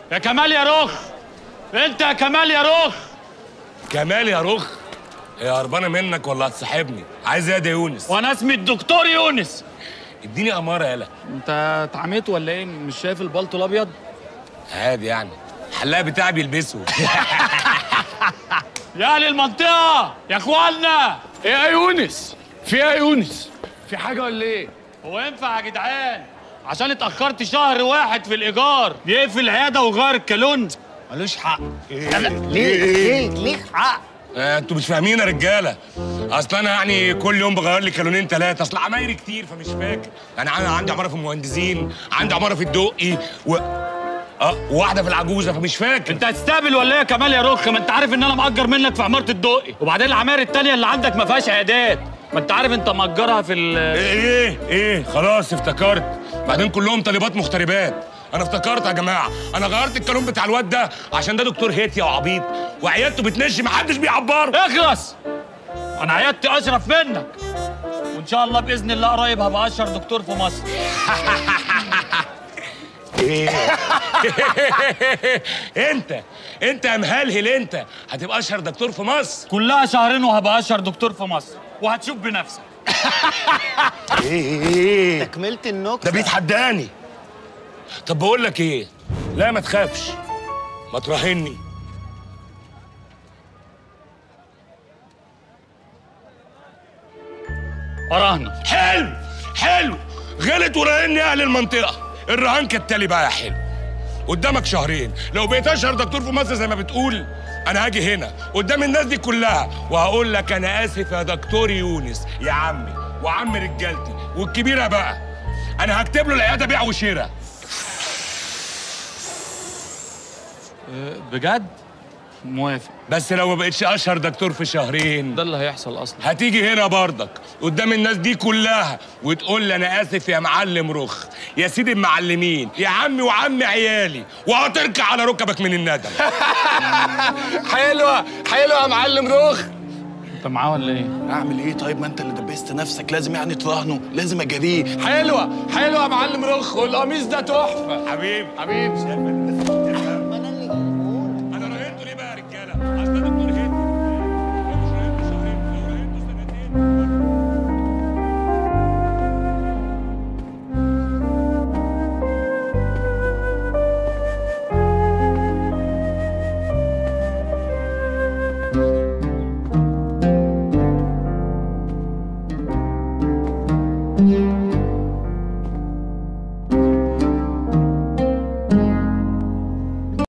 يا كمال يا رخ انت يا كمال يا رخ كمال يا رخ هي هربانه منك ولا هتصاحبني عايز ايه يا يونس وانا اسمي الدكتور يونس اديني اماره يالا انت اتعميت ولا ايه مش شايف البلطو الابيض عادي يعني الحلاق بتاعي بيلبسه يا اهل المنطقه يا اخوانا ايه يا يونس في ايه يا يونس في حاجه ولا ايه هو ينفع يا جدعان عشان اتاخرت شهر واحد في الايجار يقفل العياده ويغير الكالون ملوش حق ليه ليه ليه حق آه، انتوا مش فاهمين يا رجاله اصل انا يعني كل يوم بغير لي كالونين ثلاثه اصل عمايري كتير فمش فاكر يعني انا عندي عماره في المهندسين عندي عماره في الدقي و اه وواحده في العجوزه فمش فاكر انت هتستقبل ولا ايه يا كمال يا رخ ما انت عارف ان انا مأجر منك في عماره الدقي وبعدين العماير التانية اللي عندك ما فيهاش عيادات ما انت عارف انت مأجرها في ال ايه ايه خلاص افتكرت بعدين كلهم طالبات مغتربات انا افتكرت يا جماعه انا غيرت الكالون بتاع الواد ده عشان ده دكتور هيتي وعبيط وعيادته بتنشي محدش بيعبره اخلص انا عيادتي اشرف منك وان شاء الله باذن الله قريب هبقى اشهر دكتور في مصر انت انت يا مهلهل انت هتبقى اشهر دكتور في مصر كلها شهرين وهبقى اشهر دكتور في مصر وهتشوف بنفسك ايه ايه تكملة النكتة ده بيتحداني طب بقول لك ايه لا ما تخافش ما تراهني اراهنك حلو حلو غلط وراهني اهل المنطقه الرهان كالتالي بقى يا حلو قدامك شهرين لو بقيت اشهر دكتور في مصر زي ما بتقول انا هاجي هنا قدام الناس دي كلها وهقول لك انا اسف يا دكتور يونس يا عمي وعم رجالتي والكبيره بقى انا هكتب له العياده بيع وشراء بجد موافق بس لو ما بقتش اشهر دكتور في شهرين ده اللي هيحصل اصلا هتيجي هنا برضك قدام الناس دي كلها وتقول لي انا اسف يا معلم رخ يا سيدي المعلمين يا عمي وعم عيالي وهتركع على ركبك من الندم حلوه حلوه يا معلم رخ انت معاه ولا ايه اعمل ايه طيب ما انت اللي دبست نفسك لازم يعني تراهنه لازم اجاريه حلوه حلوه يا معلم رخ والقميص ده تحفه حبيبي حبيبي